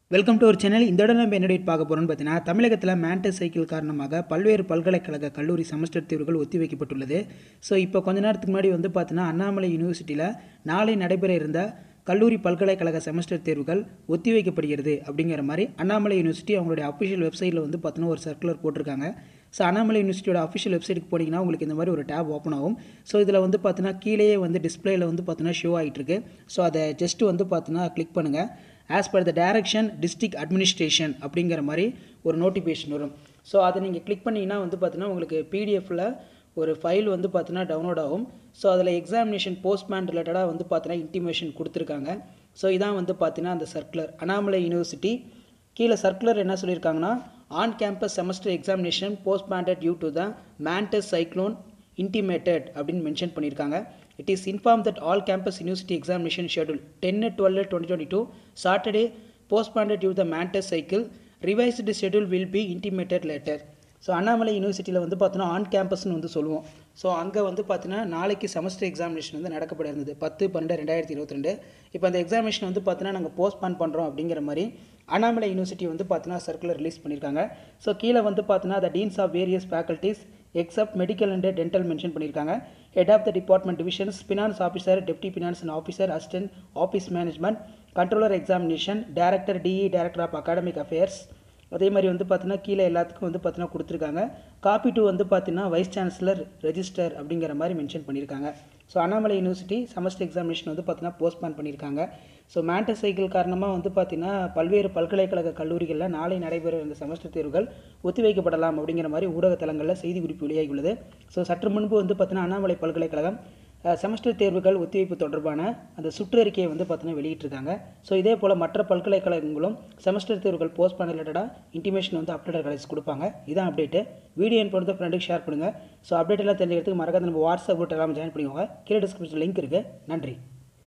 welcome to ஒரு channel இந்த இடம் நம்ம என்ன டேட் பார்க்க போகிறோம்னு பார்த்தீங்கன்னா தமிழகத்தில் மேண்டஸ் சைக்கிள் காரணமாக பல்வேறு பல்கலைக்கழக கல்லூரி செமஸ்டர் தேர்வுகள் ஒத்திவைக்கப்பட்டுள்ளது ஸோ இப்போ கொஞ்ச நேரத்துக்கு முன்னாடி வந்து பார்த்தீங்கன்னா அண்ணாமலை யூனிவர்சிட்டியில் நாளை நடைபெற இருந்த கல்லூரி பல்கலைக்கழக செமஸ்டர் தேர்வுகள் ஒத்திவைக்கப்படுகிறது அப்படிங்கிற மாதிரி அண்ணாமலை யூனிவர்சிட்டி அவங்களுடைய அஃபிஷியல் வெப்சைட்டில் வந்து பார்த்தீங்கன்னா ஒரு சர்க்குலர் போட்டிருக்காங்க ஸோ அண்ணாமலை யூனிவர்சிட்டியோட அஃபிஷியல் வெப்சைட்டுக்கு போனீங்கன்னா உங்களுக்கு இந்த மாதிரி ஒரு டேப் ஓப்பன் ஆகும் ஸோ இதில் வந்து பார்த்தீங்கன்னா கீழேயே வந்து டிஸ்பிளேயில் வந்து பார்த்தீங்கன்னா ஷோ ஆகிட்டு இருக்கு ஸோ அதை ஜஸ்ட் வந்து பார்த்தீங்கன்னா கிளிக் பண்ணுங்கள் as per the direction district administration அப்படிங்கிற மாதிரி ஒரு நோட்டிஃபிகேஷன் வரும் ஸோ அதை நீங்கள் கிளிக் பண்ணிங்கன்னா வந்து பார்த்தீங்கன்னா உங்களுக்கு பிடிஎஃப்பில் ஒரு ஃபைல் வந்து பார்த்தீங்கன்னா டவுன்லோட் ஆகும் ஸோ அதில் எக்ஸாமினேஷன் போஸ்ட்மேன் ரிலேட்டடாக வந்து பார்த்தீங்கன்னா இன்டிமேஷன் கொடுத்துருக்காங்க ஸோ இதான் வந்து பார்த்தீங்கன்னா அந்த சர்க்குலர் அண்ணாமலை யூனிவர்சிட்டி கீழே சர்க்குலர் என்ன சொல்லியிருக்காங்கன்னா on campus semester examination postponed due to the Mandous cyclone intimated அப்படின்னு மென்ஷன் பண்ணியிருக்காங்க it is inform that all campus university examination schedule ten twelve twenty twenty two Saturday postponed due the Mandous cycle revised schedule will be intimated later so Annamalai யூனிவர்சிட்டியில் வந்து பார்த்தீங்கன்னா on கேம்பஸ்னு வந்து சொல்லுவோம் so அங்கே வந்து பார்த்தீங்கன்னா நாளைக்கு செமஸ்டர் எக்ஸாமினேஷன் வந்து நடக்கப்பட இருந்தது பத்து பன்னெண்டு ரெண்டாயிரத்தி இருபத்தி ரெண்டு இப்போ அந்த எக்ஸாமினேஷன் வந்து பார்த்தீங்கன்னா நாங்கள் போஸ்ட்பான் பண்ணுறோம் அப்படிங்கிற மாதிரி அண்ணாமலை யூனிவர்சிட்டி வந்து பார்த்தீங்கன்னா சர்க்குலர் ரிலீஸ் பண்ணியிருக்காங்க ஸோ கீழே வந்து பார்த்தீங்கன்னா the deans of various faculties except medical and dental mention பண்ணியிருக்காங்க head of the department divisions finance officer deputy finance and officer assistant office management controller examination director DE director of academic affairs அதே மாதிரி வந்து பார்த்தீங்கன்னா கீழே எல்லாத்துக்கும் வந்து பார்த்தீங்கன்னா கொடுத்துருக்காங்க காப்பி டூ வந்து பார்த்தீங்கன்னா வைஸ் சான்சலர் ரெஜிஸ்டர் அப்படிங்கிற மாதிரி மென்ஷன் பண்ணியிருக்காங்க so Annamalai university semester examination வந்து பார்த்தீங்கன்னா போஸ்ட்பான் பண்ணியிருக்காங்க ஸோ மேண்டஸ் சைக்கிள் காரணமாக வந்து பார்த்தீங்கன்னா பல்வேறு பல்கலைக்கழக கல்லூரிகளில் நாளை நடைபெற இந்த செமஸ்டர் தேர்வுகள் ஒத்திவைக்கப்படலாம் அப்படிங்கிற மாதிரி ஊடகத்தலங்களில் செய்தி குறிப்பு வெளியாகியுள்ளது ஸோ சற்று முன்பு வந்து பார்த்தீங்கன்னா அண்ணாமலை பல்கலைக்கழகம் செமஸ்டர் தேர்வுகள் ஒத்திவைப்பு தொடர்பான அந்த சுற்றறிக்கையை வந்து பார்த்தீங்கன்னா வெளியிட்டிருக்காங்க ஸோ இதே போல் மற்ற பல்கலைக்கழகங்களும் செமஸ்டர் தேர்வுகள் போஸ்ட் பண்ண ரிலேட்டடாக இன்டிமேஷன் வந்து அப்டேட் கடைசி கொடுப்பாங்க இதான் அப்டேட்டு வீடியோ என் பொறுத்த ஃப்ரெண்டுக்கு ஷேர் பண்ணுங்கள் ஸோ அப்டேட் எல்லாம் தெரிஞ்சுக்கிறதுக்கு மறக்காத நம்ம வாட்ஸ்அப் குரூப் எல்லாம் ஜாயின் பண்ணிக்கோங்க கீழே டிஸ்கிரிப்ஷன் லிங்க் இருக்குது நன்றி